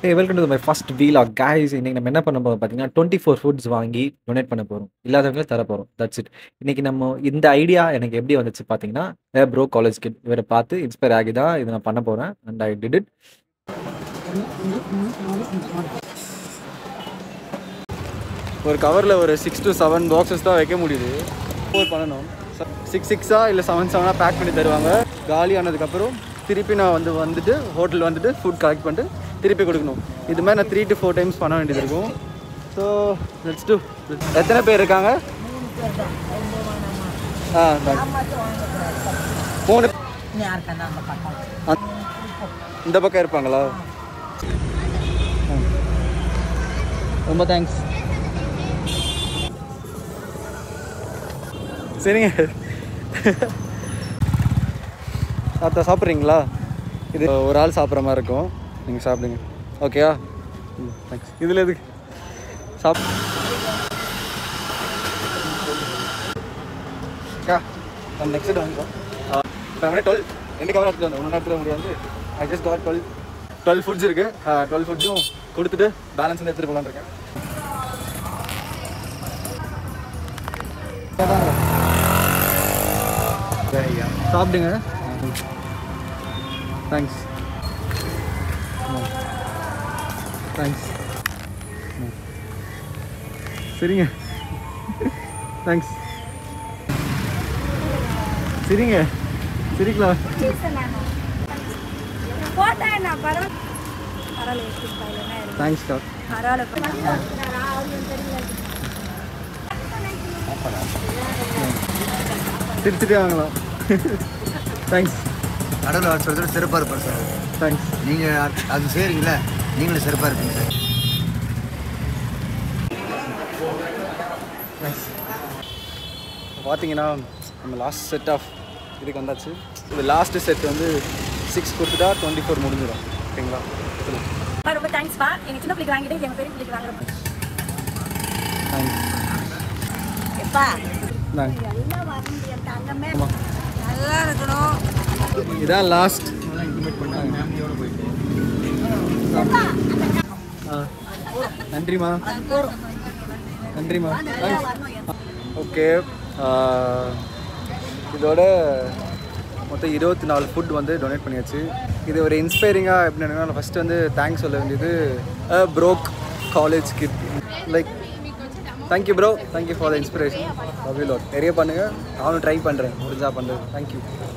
A welcome to my first vlog guys இன்னைக்கு நம்ம என்ன பண்ண போறோம் பார்த்தீங்கன்னா டுவெண்ட்டி ஃபோர் ஃபுட்ஸ் வாங்கி டொனேட் பண்ண போகிறோம் இல்லாதவங்களுக்கு தர போகிறோம் தட்ஸ் இட் இன்னைக்கு நம்ம இந்த ஐடியா எனக்கு எப்படி வந்துச்சு பார்த்தீங்கன்னா ஏ ப்ரோ காலேஜ் கிட் இவரை பார்த்து இன்ஸ்பயர் ஆகி தான் இதை நான் பண்ண போகிறேன் அண்ட் ஐ டிட் இட் ஒரு கவரில் ஒரு சிக்ஸ் டு செவன் பாக்ஸஸ் தான் வைக்க முடியுது ஃபோர் பண்ணணும் சிக்ஸ் சிக்ஸாக இல்லை செவன் செவனாக பேக் பண்ணி தருவாங்க காலி ஆனதுக்கப்புறம் திருப்பி நான் வந்து வந்துட்டு ஹோட்டல் வந்துட்டு ஃபுட் கலெக்ட் பண்ணிட்டு திருப்பி கொடுக்கணும் இது மாதிரி நான் த்ரீ டு ஃபோர் டைம்ஸ் பண்ண வேண்டியது இருக்கும் ஸோ லெட்ஸ் டூ எத்தனை பேர் இருக்காங்க ஆ மூணு அந்த- இந்த பக்கம் இருப்பாங்களா ஆ. ரொம்ப தேங்க்ஸ் சரிங்க அத்தா சாப்பிட்றீங்களா இது ஒரு ஆள் சாப்பிட்ற மாதிரி இருக்கும் நீங்கள் சாப்பிடுங்க ஓகேவா ம் தேங்க்ஸ் இதில் எதுக்கு சாப் அக்கா நம்ம நெக்ஸ்ட் வாங்கிக்கோம் இப்போ டுவெல் ரெண்டு கவர் எடுத்துட்டு வந்தேன் ஒன்று எடுத்துட முடியாது I just got twelve twelve foods இருக்குது டுவெல் ஃபுட்ஸும் கொடுத்துட்டு பேலன்ஸ் வந்து எடுத்துகிட்டு போகலான்னு இருக்கேன் சாப்பிடுங்க தேங்க்ஸ் தேங்க்ஸ் சரிங்க தேங்க்ஸ் சரிங்க சரிங்களா போட்டேன் நான் பரவாயில்ல பரவாயில்ல எடுத்துட்டு போயிடலாம் இருக்கு தேங்க்ஸ் கா சிரிச்சுட்டே வாங்கலாம் தேங்க்ஸ் கடவுள் அவர் சொல்கிறது சிறப்பாக இருப்பார் சார் தேங்க்ஸ் நீங்கள் அது செய்கிறீங்களே நீங்களும் சிறப்பாக இருப்பீங்க சார் பார்த்தீங்கன்னா நம்ம லாஸ்ட் செட் ஆஃப் இதுக்கு வந்தாச்சு இந்த லாஸ்ட் செட் வந்து சிக்ஸ் கொடுத்துட்டா டுவெண்ட்டி ஃபோர் முடிஞ்சிடும் ஓகேங்களா சொல்லுங்க ரொம்ப தேங்க்ஸ்ப்பா எங்க சின்ன பிள்ளைக்கு வாங்கிட்டு எங்க பெரிய பிள்ளைக்கு வாங்குறப்ப தேங்க்ஸ் எப்பா தேங்க்ஸ் எல்லாம் வர முடியாது தங்கமே ஆமாம் நல்லா இருக்கணும் இதான் லாஸ்ட் நன்றிம்மா நன்றிம்மா ஓகே இதோட மொத்தம் இருபத்தி நாலு ஃபுட் வந்து டொனேட் பண்ணியாச்சு இது ஒரு இன்ஸ்பைரிங்காக எப்படின்னா ஃபஸ்ட்டு வந்து தேங்க்ஸ் சொல்ல வேண்டியது broke college kid like thank you bro thank you for the inspiration love you lot நிறைய பண்ணுங்கள் நானும் ட்ரை பண்ணுறேன் முடிஞ்சா பண்ணுறது தேங்க்யூ